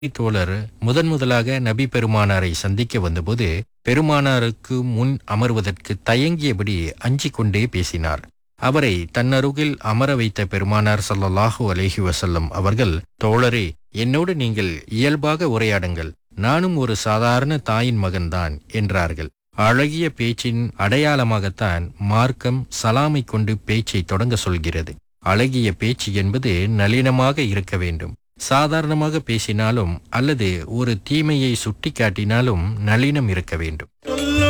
தோழர் முதன் முதலாக நபி பெருமானாரை சந்திக்க வந்தபோது பெருமானாருக்கு முன் அமர்வதற்கு தயங்கியபடி அஞ்சிக் கொண்டே பேசினார் அவரை தன்னருகில் அமர வைத்த பெருமானார் ஸல்லல்லாஹு அலைஹி வஸல்லம் அவர்கள் தோழரே என்னோடு நீங்கள் இயல்பாக உரையாடுங்கள் நானும் ஒரு சாதாரண தாயின் மகன்தான் என்றார்கள் அழகிய பேச்சின் அடையாளமாகத்தான் மார்க்கம் சலாமை கொண்டு பேச்சை தொடங்க சொல்கிறது அழகிய பேச்சு என்பது நளினமாக இருக்க வேண்டும் சாதாரணமாக பேசினாலும் அல்லது ஒரு தீமையை சுட்டிக்காட்டினாலும் நளினம் இருக்க வேண்டும்